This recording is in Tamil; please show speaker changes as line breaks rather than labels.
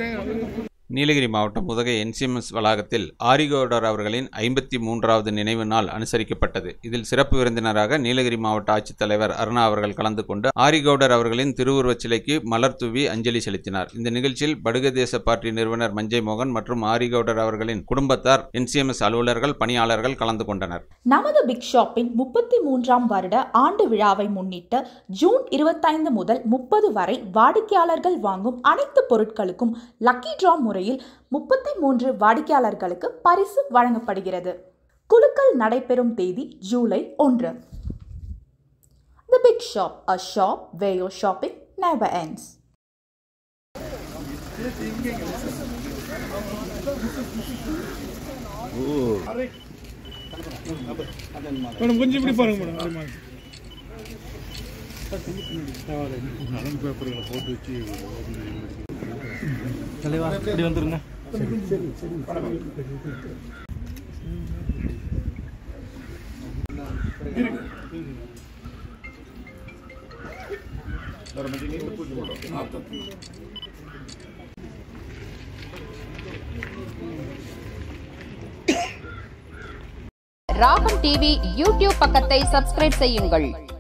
நீலகிரி மாவட்டம் உதகை என்சிஎம்எஸ் வளாகத்தில் ஆரிகவுடர் அவர்களின் ஐம்பத்தி மூன்றாவது நினைவு நாள் அனுசரிக்கப்பட்டது இதில் சிறப்பு விருந்தினராக நீலகிரி மாவட்ட ஆட்சித்தலைவர் அருணா அவர்கள் கலந்து கொண்டு ஆரிகவுடர் அவர்களின் திருவுருவச் சிலைக்கு மலர் தூவி அஞ்சலி செலுத்தினார் இந்த நிகழ்ச்சியில் படுக தேச பார்ட்டி நிறுவனர் மஞ்சய் மோகன் மற்றும் ஆரிகவுடர் அவர்களின் குடும்பத்தார் என்சிஎம்எஸ் அலுவலர்கள் பணியாளர்கள் கலந்து கொண்டனர்
நமது பிக் ஷாப்பின் முப்பத்தி மூன்றாம் வருட ஆண்டு விழாவை முன்னிட்டு ஜூன் இருபத்தைந்து முதல் முப்பது வரை வாடிக்கையாளர்கள் வாங்கும் அனைத்து பொருட்களுக்கும் லக்கி டிரா முறையில் முப்பத்தி மூன்று வாடிக்கையாளர்களுக்கு பரிசு வழங்கப்படுகிறது குலுக்கல் நடைபெறும் தேதி ஜூலை ஒன்று the big shop a shop where your shopping never ends
madam கொஞ்சம் இப்படி பாருங்க மேடம் அப்படி மாதிரி தலைவா இப்படி வந்துருங்க
ராகம் டிவி யூடியூப் பக்கத்தை சப்ஸ்கிரைப் செய்யுங்கள்